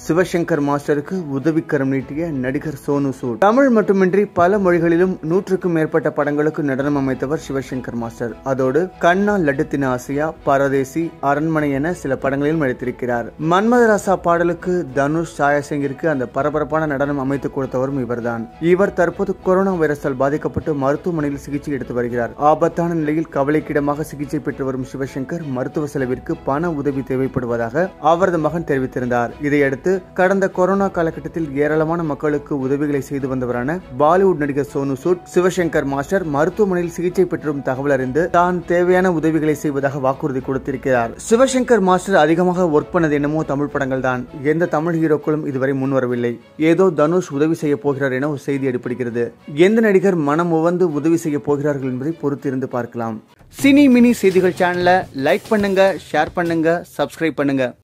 சிவசங்கர் மாஸ்டருக்கு உதவிக்கரம் நீட்டிய நடிகர் சோனு சூட் தமிழ் மட்டுமின்றி பல மொழிகளிலும் நூற்றுக்கும் மேற்பட்ட படங்களுக்கு நடனம் அமைத்தவர் சிவசங்கர் மாஸ்டர் அதோடு கண்ணா லட்டுத்தின ஆசியா பரதேசி அரண்மனை என சில படங்களிலும் நடித்திருக்கிறார் மன்மதராசா பாடலுக்கு தனுஷ் சாயாசிங்கிற்கு அந்த பரபரப்பான நடனம் அமைத்துக் கொடுத்தவரும் இவர்தான் இவர் தற்போது கொரோனா வைரஸால் பாதிக்கப்பட்டு மருத்துவமனையில் சிகிச்சை எடுத்து வருகிறார் ஆபத்தான நிலையில் கவலைக்கிடமாக சிகிச்சை பெற்று வரும் சிவசங்கர் மருத்துவ செலவிற்கு பண உதவி தேவைப்படுவதாக அவரது மகன் தெரிவித்திருந்தார் இதையடுத்து கடந்த கொரோனா காலகட்டத்தில் ஏராளமான மக்களுக்கு உதவிகளை செய்து வந்தவரான பாலிவுட் நடிகர் சோனு சூட் சிவசங்கர் மாஸ்டர் மருத்துவமனையில் சிகிச்சை பெற்றும் தகவல் அறிந்து தான் தேவையான உதவிகளை செய்வதாக வாக்குறுதி கொடுத்திருக்கிறார் சிவசங்கர் மாஸ்டர் அதிகமாக ஒர்க் பண்ணது என்னமோ தமிழ் படங்கள் தான் எந்த தமிழ் ஹீரோக்களும் இதுவரை முன்வரவில்லை ஏதோ தனுஷ் உதவி செய்ய போகிறார் என ஒரு செய்தி அடிப்படுகிறது எந்த நடிகர் மனம் உவந்து உதவி செய்ய போகிறார்கள் என்பதை பொறுத்திருந்து பார்க்கலாம் சினி மினி செய்திகள் சேனலை லைக் பண்ணுங்க ஷேர் பண்ணுங்க சப்ஸ்கிரைப் பண்ணுங்க